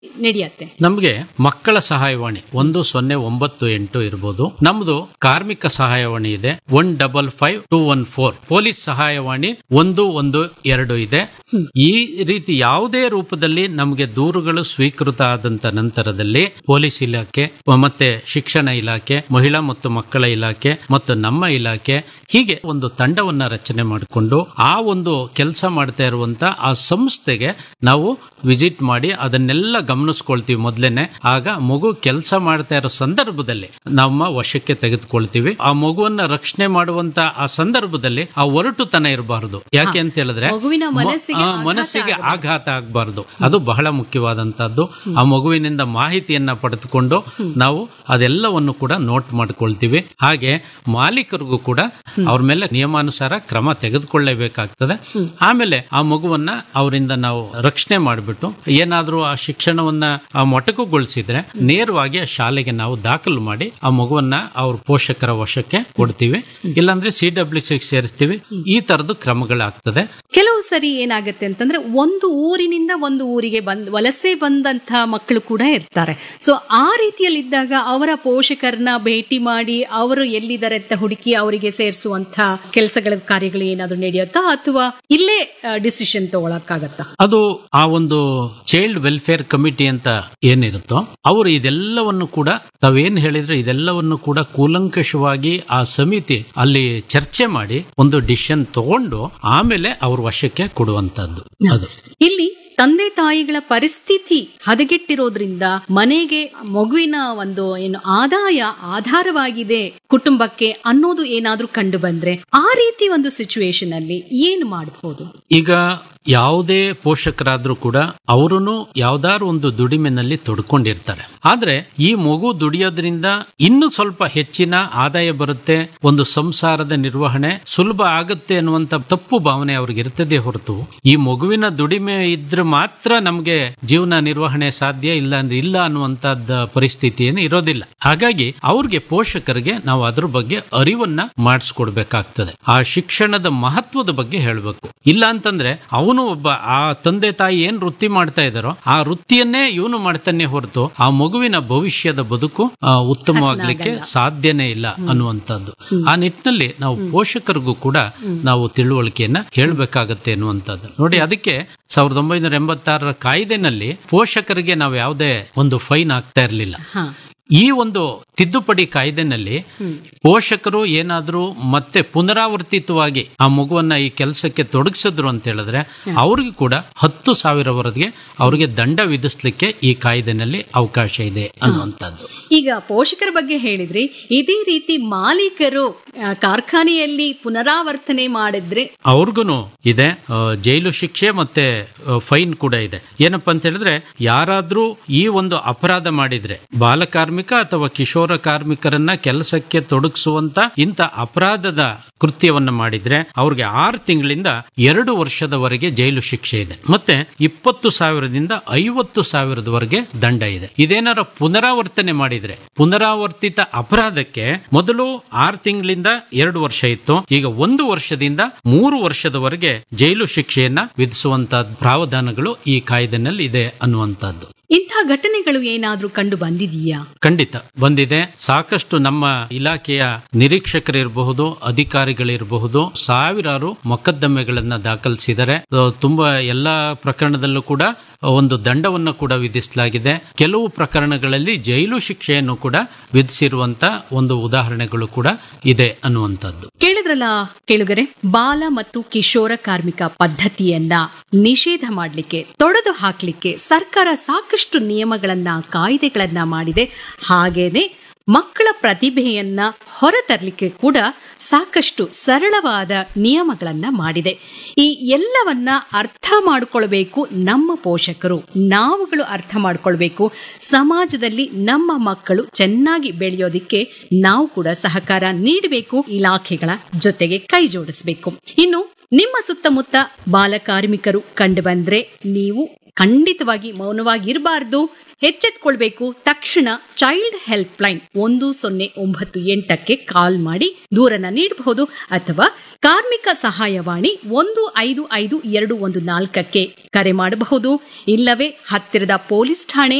ನಡೆಯುತ್ತೆ ನಮಗೆ ಮಕ್ಕಳ ಸಹಾಯವಾಣಿ ಒಂದು ಸೊನ್ನೆ ಒಂಬತ್ತು ಎಂಟು ಇರ್ಬೋದು ನಮ್ದು ಕಾರ್ಮಿಕ ಸಹಾಯವಾಣಿ ಇದೆ one double five two one four police ಸಹಾಯವಾಣಿ ಒಂದು ಒಂದು ಎರಡು ಇದೆ ಈ ರೀತಿ ಯಾವುದೇ ರೂಪದಲ್ಲಿ ನಮಗೆ ದೂರುಗಳು ಸ್ವೀಕೃತ ಆದಂತ ನಂತರದಲ್ಲಿ ಪೊಲೀಸ್ ಇಲಾಖೆ ಮತ್ತೆ ಶಿಕ್ಷಣ ಇಲಾಖೆ ಮಹಿಳಾ ಮತ್ತು ಮಕ್ಕಳ ಇಲಾಖೆ ಮತ್ತು ನಮ್ಮ ಇಲಾಖೆ ಹೀಗೆ ಒಂದು ತಂಡವನ್ನ ರಚನೆ ಮಾಡಿಕೊಂಡು ಆ ಒಂದು ಕೆಲಸ ಮಾಡ್ತಾ ಇರುವಂತ ಆ ಸಂಸ್ಥೆಗೆ ನಾವು ವಿಸಿಟ್ ಮಾಡಿ ಅದನ್ನೆಲ್ಲ ಗಮನಿಸ್ಕೊಳ್ತೀವಿ ಮೊದಲೇನೆ ಆಗ ಮಗು ಕೆಲಸ ಮಾಡ್ತಾ ಇರೋ ಸಂದರ್ಭದಲ್ಲಿ ನಮ್ಮ ವಶಕ್ಕೆ ತೆಗೆದುಕೊಳ್ತೀವಿ ಆ ಮಗುವನ್ನ ರಕ್ಷಣೆ ಮಾಡುವಂತ ಆ ಸಂದರ್ಭದಲ್ಲಿ ಆ ಒರಟುತನ ಇರಬಾರದು ಯಾಕೆ ಅಂತ ಹೇಳಿದ್ರೆ ಮಗುವಿನ ಮ- ಮನಸ್ಸಿಗೆ ಆ, ಆಘಾತ ಮನಸ್ಸಿಗೆ ಆಘಾತ ಆಗಬಾರದು ಅದು ಬಹಳ ಮುಖ್ಯವಾದಂತದ್ದು ಆ ಮಗುವಿನಿಂದ ಮಾಹಿತಿಯನ್ನ ಪಡೆದುಕೊಂಡು ನಾವು ಅದೆಲ್ಲವನ್ನು ಕೂಡ ನೋಟ್ ಮಾಡ್ಕೊಳ್ತೀವಿ ಹಾಗೆ ಮಾಲೀಕರಿಗೂ ಕೂಡ ಅವ್ರ ಮೇಲೆ ನಿಯಮಾನುಸಾರ ಕ್ರಮ ತೆಗೆದುಕೊಳ್ಳಲೇಬೇಕಾಗ್ತದೆ ಆಮೇಲೆ ಆ ಮಗುವನ್ನ ಅವರಿಂದ ನಾವು ರಕ್ಷಣೆ ಮಾಡಿಬಿಟ್ಟು ಏನಾದ್ರೂ ಆ ಶಿಕ್ಷಣವನ್ನ ಆ ಮೊಟಕುಗೊಳಿಸಿದ್ರೆ ನೇರವಾಗಿ ಆ ಶಾಲೆಗೆ ನಾವು ದಾಖಲು ಮಾಡಿ ಆ ಮಗುವನ್ನ ಅವ್ರ ಪೋಷಕರ ವಶಕ್ಕೆ ಕೊಡ್ತೀವಿ ಇಲ್ಲಾಂದ್ರೆ ಸಿ ಡಬ್ಲ್ಯೂ ಸಿ ಸೇರಿಸ್ತೀವಿ ಈ ತರದ ಕ್ರಮಗಳಾಗ್ತದೆ ಕೆಲವು ಸರಿ ಏನಾಗುತ್ತೆ ಅಂತಂದ್ರೆ ಒಂದು ಊರಿನಿಂದ ಒಂದು ಊರಿಗೆ ಬಂದ್ ವಲಸೆ ಬಂದಂತ ಮಕ್ಕಳು ಕೂಡ ಇರ್ತಾರೆ ಸೊ ಆ ರೀತಿಯಲ್ಲಿದ್ದಾಗ ಅವರ ಪೋಷಕರನ್ನ ಭೇಟಿ ಮಾಡಿ ಅವರು ಎಲ್ಲಿದ್ದಾರೆ ಅಂತ ಹುಡುಕಿ ಅವರಿಗೆ ಸೇರಿಸುವಂತ ಕೆಲಸಗಳ ಕಾರ್ಯಗಳು ಏನಾದ್ರು ನಡೆಯುತ್ತಾ ಅಥವಾ ಇಲ್ಲೇ ಡಿಸಿಷನ್ ತಗೊಳಕ್ಕಾಗತ್ತಾ ಅದು ಆ ಒಂದು ಚೈಲ್ಡ್ ವೆಲ್ಫೇರ್ ಕಮಿಟಿ ಅಂತ ಏನಿರುತ್ತೋ ಅವರು ಇದೆಲ್ಲವನ್ನು ಕೂಡ ತಾವೇನ್ ಹೇಳಿದ್ರೆ ಇದೆಲ್ಲವನ್ನು ಕೂಡ ಕೂಲಂಕಷವಾಗಿ ಆ ಸಮಿತಿ ಅಲ್ಲಿ ಚರ್ಚೆ ಮಾಡಿ ಒಂದು ಡಿಸಿಷನ್ ತಗೊಂಡು ಆಮೇಲೆ ಅವ್ರ ವಶಕ್ಕೆ ಕೊಡುವಂತದ್ದು ಅದು ಇಲ್ಲಿ ತಂದೆ ತಾಯಿಗಳ ಪರಿಸ್ಥಿತಿ ಹದಗೆಟ್ಟಿರೋದ್ರಿಂದ ಮನೆಗೆ ಮಗುವಿನ ಒಂದು ಏನು ಆದಾಯ ಆಧಾರವಾಗಿದೆ ಕುಟುಂಬಕ್ಕೆ ಅನ್ನೋದು ಏನಾದ್ರೂ ಕಂಡು ಬಂದ್ರೆ ಆ ರೀತಿ ಒಂದು ಸಿಚುವೇಶನ್ ಅಲ್ಲಿ ಏನ್ ಮಾಡಬಹುದು ಈಗ ಯಾವುದೇ ಪೋಷಕರಾದ್ರೂ ಕೂಡ ಅವರೂ ಯಾವ್ದಾದ್ರು ಒಂದು ದುಡಿಮೆನಲ್ಲಿ ತೊಡ್ಕೊಂಡಿರ್ತಾರೆ ಆದ್ರೆ ಈ ಮಗು ದುಡಿಯೋದ್ರಿಂದ ಇನ್ನು ಸ್ವಲ್ಪ ಹೆಚ್ಚಿನ ಆದಾಯ ಬರುತ್ತೆ ಒಂದು ಸಂಸಾರದ ನಿರ್ವಹಣೆ ಸುಲಭ ಆಗುತ್ತೆ ಅನ್ನುವಂತ ತಪ್ಪು ಭಾವನೆ ಅವ್ರಿಗೆ ಇರ್ತದೆ ಹೊರತು ಈ ಮಗುವಿನ ದುಡಿಮೆ ಇದ್ರೆ ಮಾತ್ರ ನಮ್ಗೆ ಜೀವನ ನಿರ್ವಹಣೆ ಸಾಧ್ಯ ಇಲ್ಲ ಅಂದ್ರೆ ಇಲ್ಲ ಅನ್ನುವಂತದ್ದ ಪರಿಸ್ಥಿತಿ ಏನು ಇರೋದಿಲ್ಲ ಹಾಗಾಗಿ ಅವ್ರಿಗೆ ಪೋಷಕರಿಗೆ ನಾವು ಅದ್ರ ಬಗ್ಗೆ ಅರಿವನ್ನ ಮಾಡಿಸ್ಕೊಡ್ಬೇಕಾಗ್ತದೆ ಆ ಶಿಕ್ಷಣದ ಮಹತ್ವದ ಬಗ್ಗೆ ಹೇಳಬೇಕು ಇಲ್ಲ ಅಂತಂದ್ರೆ ಅವನು ಒಬ್ಬ ಆ ತಂದೆ ತಾಯಿ ಏನ್ ವೃತ್ತಿ ಮಾಡ್ತಾ ಇದಾರೋ ಆ ವೃತ್ತಿಯನ್ನೇ ಇವನು ಮಾಡ್ತಾನೆ ಹೊರತು ಆ ಮಗುವಿನ ಭವಿಷ್ಯದ ಬದುಕು ಆ, ಉತ್ತಮವಾಗ್ಲಿಕ್ಕೆ ಸಾಧ್ಯನೇ ಇಲ್ಲ ಅನ್ನುವಂಥದ್ದು ಆ ನಿಟ್ಟಿನಲ್ಲಿ ನಾವು ಪೋಷಕರಿಗೂ ಕೂಡ ನಾವು ತಿಳುವಳಿಕೆಯನ್ನ ಹೇಳ್ಬೇಕಾಗತ್ತೆ ಅನ್ನುವಂಥದ್ದು ನೋಡಿ ಅದಕ್ಕೆ ಸಾವಿರದ ಒಂಬೈನೂರ ಎಂಬತ್ತಾರರ ಕಾಯ್ದೆನಲ್ಲಿ ಪೋಷಕರಿಗೆ ನಾವು ಯಾವುದೇ ಒಂದು ಫೈನ್ ಆಗ್ತಾ ಇರಲಿಲ್ಲ ಹಾ ಈ ಒಂದು ತಿದ್ದುಪಡಿ ಕಾಯ್ದೆನಲ್ಲಿ ಪೋಷಕರು ಏನಾದ್ರೂ ಮತ್ತೆ ಪುನರಾವರ್ತಿತವಾಗಿ ಆ ಮಗುವನ್ನ ಈ ಕೆಲಸಕ್ಕೆ ತೊಡಗಿಸಿದ್ರು ಅಂತ ಹೇಳಿದ್ರೆ ಅವ್ರಿಗೆ ಕೂಡ ಹತ್ತು ಸಾವಿರವರೆಗೆ ಅವ್ರಿಗೆ ದಂಡ ವಿಧಿಸ್ಲಿಕ್ಕೆ ಈ ಕಾಯ್ದೆನಲ್ಲಿ ಅವಕಾಶ ಇದೆ ಅನ್ನುವಂಥದ್ದು ಈಗ ಪೋಷಕರ ಬಗ್ಗೆ ಹೇಳಿದ್ರಿ ಇದೇ ರೀತಿ ಮಾಲೀಕರು ಆ, ಕಾರ್ಖಾನೆಯಲ್ಲಿ ಪುನರಾವರ್ತನೆ ಮಾಡಿದ್ರೆ ಅವ್ರಿಗೂ ಇದೆ ಆ, ಜೈಲು ಶಿಕ್ಷೆ ಮತ್ತೆ ಆ, ಫೈನ್ ಕೂಡ ಇದೆ ಏನಪ್ಪಾ ಅಂತ ಹೇಳಿದ್ರೆ ಯಾರಾದ್ರೂ ಈ ಒಂದು ಅಪರಾಧ ಮಾಡಿದ್ರೆ ಬಾಲ ಕಾರ್ಮಿಕ ಅಥವಾ ಕಿಶೋರ ಕಾರ್ಮಿಕರನ್ನ ಕೆಲಸಕ್ಕೆ ತೊಡಗಿಸುವಂತ ಇಂಥ ಅಪರಾಧದ ಕೃತ್ಯವನ್ನ ಮಾಡಿದ್ರೆ ಅವ್ರಿಗೆ ಆರು ತಿಂಗಳಿಂದ ಎರಡು ವರ್ಷದವರೆಗೆ ಜೈಲು ಶಿಕ್ಷೆ ಇದೆ ಮತ್ತೆ ಇಪ್ಪತ್ತು ಸಾವಿರದಿಂದ ಐವತ್ತು ಸಾವಿರದವರೆಗೆ ದಂಡ ಇದೆ ಇದೇನಾರ ಪುನರಾವರ್ತನೆ ಮಾಡಿದ್ರೆ ಪುನರಾವರ್ತಿತ ಅಪರಾಧಕ್ಕೆ ಮೊದಲು ಆರು ತಿಂಗಳಿಂದ ಎರಡು ವರ್ಷ ಇತ್ತು ಈಗ ಒಂದು ವರ್ಷದಿಂದ ಮೂರು ವರ್ಷದವರೆಗೆ ಜೈಲು ಶಿಕ್ಷೆಯನ್ನ ವಿಧಿಸುವಂತ ಪ್ರಾವಧಾನಗಳು ಈ ಕಾಯ್ದೆನಲ್ಲಿ ಇದೆ ಅನ್ನುವಂಥದ್ದು ಇಂಥ ಘಟನೆಗಳು ಏನಾದ್ರೂ ಕಂಡು ಬಂದಿದೆಯಾ ಖಂಡಿತ ಬಂದಿದೆ ಸಾಕಷ್ಟು ನಮ್ಮ ಇಲಾಖೆಯ ನಿರೀಕ್ಷಕರಿರಬಹುದು ಅಧಿಕಾರಿಗಳಿರಬಹುದು ಸಾವಿರಾರು ಮೊಕದ್ದಮೆಗಳನ್ನ ದಾಖಲಿಸಿದ್ದಾರೆ ಆ, ತುಂಬಾ ಎಲ್ಲಾ ಪ್ರಕರಣದಲ್ಲೂ ಕೂಡ ಒಂದು ದಂಡವನ್ನು ಕೂಡ ವಿಧಿಸಲಾಗಿದೆ ಕೆಲವು ಪ್ರಕರಣಗಳಲ್ಲಿ ಜೈಲು ಶಿಕ್ಷೆಯನ್ನು ಕೂಡ ವಿಧಿಸಿರುವಂತ ಒಂದು ಉದಾಹರಣೆಗಳು ಕೂಡ ಇದೆ ಅನ್ನುವಂಥದ್ದು ಕೇಳಿದ್ರಲ್ಲ ಕೇಳುಗರೆ ಬಾಲ ಮತ್ತು ಕಿಶೋರ ಕಾರ್ಮಿಕ ಪದ್ಧತಿಯನ್ನ ನಿಷೇಧ ಮಾಡಲಿಕ್ಕೆ ತೊಡೆದು ಹಾಕ್ಲಿಕ್ಕೆ ಸರ್ಕಾರ ಸಾಕಷ್ಟು ನಿಯಮಗಳನ್ನ ಕಾಯ್ದೆಗಳನ್ನ ಮಾಡಿದೆ ಹಾಗೇನೆ ಮಕ್ಕಳ ಪ್ರತಿಭೆಯನ್ನ ಹೊರತರಲಿಕ್ಕೆ ಕೂಡ ಸಾಕಷ್ಟು ಸರಳವಾದ ನಿಯಮಗಳನ್ನ ಮಾಡಿದೆ ಈ ಎಲ್ಲವನ್ನ ಅರ್ಥ ಮಾಡಿಕೊಳ್ಬೇಕು ನಮ್ಮ ಪೋಷಕರು ನಾವುಗಳು ಅರ್ಥ ಮಾಡಿಕೊಳ್ಬೇಕು ಸಮಾಜದಲ್ಲಿ ನಮ್ಮ ಮಕ್ಕಳು ಚೆನ್ನಾಗಿ ಬೆಳೆಯೋದಿಕ್ಕೆ ನಾವು ಕೂಡ ಸಹಕಾರ ನೀಡಬೇಕು ಇಲಾಖೆಗಳ ಜೊತೆಗೆ ಕೈ ಜೋಡಿಸಬೇಕು ಇನ್ನು ನಿಮ್ಮ ಸುತ್ತಮುತ್ತ ಬಾಲ ಕಾರ್ಮಿಕರು ಕಂಡು ಬಂದ್ರೆ ನೀವು ಖಂಡಿತವಾಗಿ ಮೌನವಾಗಿರಬಾರ್ದು ಎಚ್ಚೆತ್ಕೊಳ್ಬೇಕು ತಕ್ಷಣ ಚೈಲ್ಡ್ ಹೆಲ್ಪ್ ಲೈನ್ ಒಂದು ಸೊನ್ನೆ ಒಂಬತ್ತು ಎಂಟಕ್ಕೆ ಕಾಲ್ ಮಾಡಿ ದೂರನ್ನ ನೀಡಬಹುದು ಅಥವಾ ಕಾರ್ಮಿಕ ಸಹಾಯವಾಣಿ ಒಂದು ಐದು ಐದು ಎರಡು ಒಂದು ನಾಲ್ಕಕ್ಕೆ ಕರೆ ಮಾಡಬಹುದು ಇಲ್ಲವೇ ಹತ್ತಿರದ ಪೊಲೀಸ್ ಠಾಣೆ